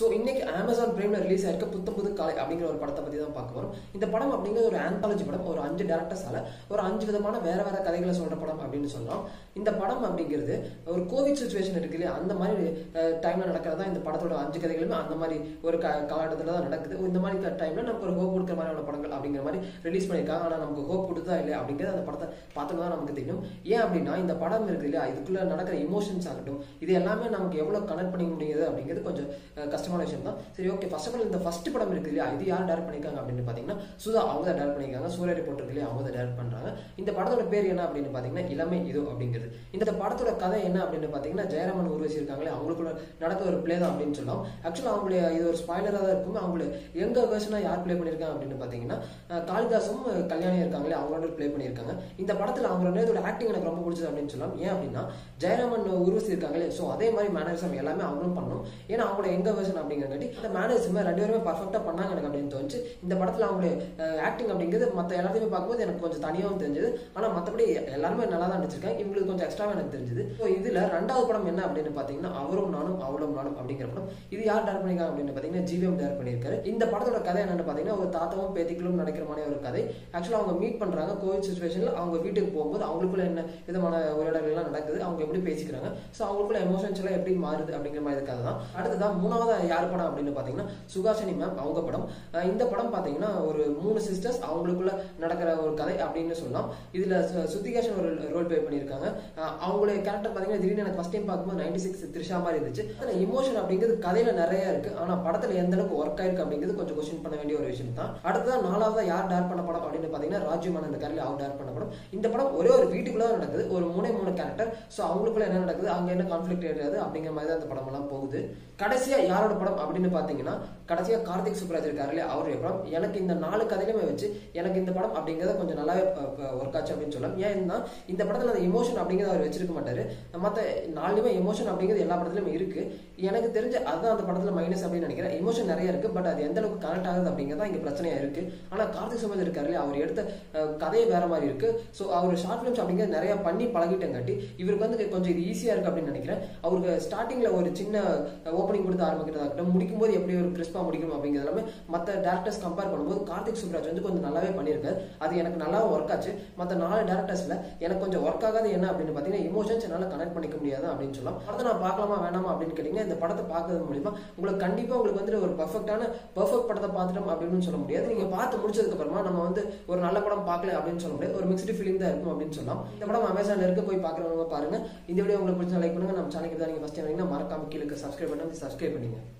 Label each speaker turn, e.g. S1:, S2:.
S1: so இன்னைக்கு Amazon பிரைம்ல release ஆயிருக்க புத்த புது காலை அப்படிங்கிற ஒரு படத்தை பத்தி தான் பார்க்க வரோம் இந்த படம் அப்படிங்கிறது ஒரு ஆந்தாலஜி படம் ஒரு அஞ்சு டேரக்டர்ஸால ஒரு அஞ்சு விதமான வேற வேற கதைகளை சொல்ற படம் அப்படின்னு சொல்லலாம் இந்த படம் அப்படிங்கிறது ஒரு கோவிட் சுச்சுவேஷன் இருக்கு இல்லையா அந்த மாதிரி டைம்ல நடக்கிறதா இந்த படத்தோட அஞ்சு கதைகளுமே அந்த மாதிரி ஒரு க காலகட்டத்தில் தான் நடக்குது இந்த மாதிரி டைம்ல நமக்கு ஒரு ஹோப் கொடுக்குற மாதிரியான படங்கள் அப்படிங்கிற மாதிரி ரிலீஸ் பண்ணியிருக்காங்க ஆனால் நமக்கு ஹோப் கொடுத்தா இல்லையா அப்படிங்கிறது அந்த படத்தை பார்த்தோம்னா தான் நமக்கு தெரியும் ஏன் அப்படின்னா இந்த படம் இருக்கு இல்லையா இதுக்குள்ள நடக்கிற இமோஷன்ஸ் ஆகட்டும் இது எல்லாமே நமக்கு எவ்வளவு கனெக்ட் பண்ணிக்க முடியுது அப்படிங்கிறது கொஞ்சம் அஹ், கஷ்டமான விஷயம் தான் சரி ஓகே ஃபர்ஸ்ட் ஆஃப் ஆல் இந்த ஃபர்ஸ்ட் படம் இருக்கு இல்லையா இது யார் டேரக்ட் பண்ணிருக்காங்க அப்படின்னு பார்த்தீங்கன்னா சுதா அவங்க தான் டேரக்ட் பண்ணிருக்காங்க சூரிய ரிப்போர்ட் இருக்கு இல்லையா அவங்க தான் டேரக்ட் பண்றாங்க இந்த படத்தோட பேர் என்ன அப்படின்னு பார்த்தீங்கன்னா இளமை இது அப்படிங்கிறது இந்த படத்தோட கதை என்ன அப்படின்னு பார்த்தீங்கன்னா ஜெயராமன் உருவசி இருக்காங்களே அவங்களுக்குள்ள நடக்க ஒரு பிளே தான் அப்படின்னு சொல்லலாம் ஆக்சுவலாக அவங்களுடைய இது ஒரு ஸ்பாய்லராக தான் இருக்கும் அவங்கள எங்க வேர்ஷனாக யார் ப்ளே பண்ணியிருக்காங்க அப்படின்னு பார்த்தீங்கன்னா அஹ், காளிதாசும் அஹ், கல்யாணி இருக்காங்களே அவங்களோட ப்ளே பண்ணியிருக்காங்க இந்த படத்தில் அவங்களோட நேரத்தோட ஆக்டிங் எனக்கு ரொம்ப பிடிச்சது அப்படின்னு சொல்லலாம் ஏன் அப்படின்னா ஜெயராமன் உருவசி இருக்காங்களே ஸோ அதே மாதிரி மேனரிசம் எல்லாமே அவங்களும் பண்ணணும் ஏன்னா அவங்களோட எங்க வேர்ஷன் அப்படிங்கிறங்காட்டி அந்த மேனரிசம் ரெண்டு பேருமே பர்ஃபெக்டாக பண்ணாங்க எனக்கு அப்படின்னு தோணுச்சு இந்த படத்தில் அவங்களுடைய ஆக்டிங் அப்படிங்கிறது மற்ற எல்லாத்தையுமே பார்க்கும்போது எனக்கு கொஞ்சம் தனியாகவும் தெரிஞ்சது ஆனால் மற்றபடி எல்லாருமே நல்லா தான் நடிச்சிருக்காங்க இவங்களுக்கு கொஞ்சம் எக்ஸ்ட்ராவாக எனக்கு தெரிஞ்சது ஸோ இதில் ரெண்டாவது படம் என்ன அப்படின்னு பார்த்தீங்கன்னா அவரும் நானும் அவளும் நானும் அப்படிங்கிற படம் இது யார் டேரக்ட் பண்ணிருக்காங்க அப்படின்னு பார்த்தீங்கன்னா ஜிவிஎம் டேரக்ட் பண்ணியிருக்காரு இந்த படத்தோட கதை என்னன்னு பார்த்தீங்கன்னா ஒரு தாத்தாவும் பேத்திகளும் நடக்கிற மாதிரி ஒரு கதை ஆக்சுவலாக அவங்க மீட் பண்ணுறாங்க கோவிட் சுச்சுவேஷனில் அவங்க வீட்டுக்கு போகும்போது அவங்களுக்குள்ள என்ன விதமான உரையாடல்கள்லாம் நடக்குது அவங்க எப்படி பேசிக்கிறாங்க ஸோ அவங்களுக்குள்ள எமோஷன்ஸ் எல்லாம் எப்படி மாறுது அப்படிங்கிற மாதிரி கதை தான் அடுத்ததான் மூணாவது யார் படம் அப்படின்னு பார்த்தீங்கன்னா சுகாசினி மேம் அவங்க படம் அஹ் இந்த படம் பார்த்தீங்கன்னா ஒரு மூணு சிஸ்டர்ஸ் அவங்களுக்குள்ள நடக்கிற ஒரு கதை அப்படின்னு சொல்லலாம் இதுல சு- சுத்திகேஷன் ஒரு ரோல் ப்ளே பண்ணியிருக்காங்க அஹ் அவங்களுடைய கேரக்டர் பார்த்தீங்கன்னா திடீர்னு எனக்கு ஃபர்ஸ்ட் டைம் பார்க்கும்போது நைன்டி சிக்ஸ் த்ரிஷா மாதிரி இருந்துச்சு அதில் இமோஷன் அப்படிங்கிறது கதையில நிறைய இருக்கு ஆனா படத்துல எந்த அளவுக்கு ஒர்க் ஆயிருக்கு அப்படிங்கிறது கொஞ்சம் கொஸ்டின் பண்ண வேண்டிய ஒரு விஷயம் தான் அடுத்ததான் நாலாவதா யார் டேர் பண்ண படம் அப்படின்னு பார்த்தீங்கன்னா ராஜீவ் மேனன் இருக்காரு அவர் டேர் பண்ண படம் இந்த படம் ஒரே ஒரு வீட்டுக்குள்ள தான் நடக்குது ஒரு மூணே மூணு கேரக்டர் ஸோ அவங்களுக்குள்ள என்ன நடக்குது அங்க என்ன கான்ஃபிளிக் ஏறியாது அப்படிங்கிற மாதிரி தான் இந்த படம் எல்லாம் போகுது கடைசியா யாரோட படம் அப்படின்னு பாத்தீங்கன்னா கடைசியா கார்த்திக் சுப்ராஜ் இருக்காரு இல்லையா அவருடைய படம் எனக்கு இந்த நாலு கதையிலுமே வச்சு எனக்கு இந்த படம் அப்படிங்கிறத கொஞ்சம் நல்லாவே ஒர்க் ஆச்சு அப்படின்னு சொல்லலாம் ஏன்னா இந்த படத்துல அந்த இமோஷன் அப்படிங்கிறத அவர் வச்சிருக்க மாட்டாரு மற்ற நாலுமே எமோஷன் அப்படிங்கிறது எல்லா படத்துலயுமே இருக்கு எனக்கு தெரிஞ்ச அதுதான் அந்த படத்துல மைனஸ் அப்படின்னு நினைக்கிறேன் எமோஷன் நிறைய இருக்கு பட் அது எந்த அளவுக்கு கனெக்ட் ஆகுது அப்படிங்கிறதா இங்க பிரச்சனையா இருக்கு ஆனா கார்த்திக் சுப்ராஜ் இருக்காரு இல்லையா அவர் எடுத்த அஹ், கதையே வேற மாதிரி இருக்கு ஸோ அவர் ஷார்ட் ஃபிலிம்ஸ் அப்படிங்கிறது நிறைய பண்ணி பழகிட்டங்காட்டி இவருக்கு வந்து கொஞ்சம் இது ஈஸியா இருக்கு அப்படின்னு நினைக்கிறேன் அவருக்கு ஸ்டார்டிங்ல ஒரு சின்ன ஓப்பனிங் கொடுத்து ஆரம்பிக்கிறதா இருக்கட்டும் முடிக்கும் போது எப்படி ஒரு கிறிஸ்பா முடிக்கணும் அப்படிங்கிறது எல்லாமே மற்ற டேரக்டர்ஸ் கம்பேர் பண்ணும்போது கார்த்திக் சுப்ராஜ் வந்து கொஞ்சம் நல்லாவே பண்ணியிருக்காரு அது எனக்கு நல்லாவே ஒர்க் ஆச்சு மற்ற நாலு டேரக்டர்ஸ்ல எனக்கு கொஞ்சம் ஒர்க் ஆகாது என்ன அப்படின்னு பார்த்தீங்கன்னா இமோஷன்ஸ் என்னால் கனெக்ட் பண்ணிக்க முடியாது அப்படின்னு சொல்லலாம் படத்தை நான் பார்க்கலாமா வேணாமா அப்படின்னு கேட்டீங்கன்னா இந்த படத்தை பார்க்கறது மூலியமா உங்களுக்கு கண்டிப்பா உங்களுக்கு வந்து ஒரு பர்ஃபெக்டான பர்ஃபெக்ட் படத்தை பார்த்துட்டோம் அப்படின்னு சொல்ல முடியாது நீங்க பார்த்து முடிச்சதுக்கு அப்புறமா நம்ம வந்து ஒரு நல்ல படம் பார்க்கல அப்படின்னு சொல்ல முடியாது ஒரு மிக்ஸ்டு ஃபீலிங் தான் இருக்கும் அப்படின்னு சொல்லலாம் இந்த படம் அமேசான்ல இருக்கு போய் பார்க்குறவங்க பாருங்க இந்த வீடியோ உங்களுக்கு பிடிச்சா லைக் பண்ணுங்க நம்ம சேனலுக்கு தான் நீங்க ஃபர்ஸ்ட் டைம் மறக்காம கீழே சப்ஸ்கிரைப் பண்ணி சப்ஸ்கிரைப் பண்ணுங்க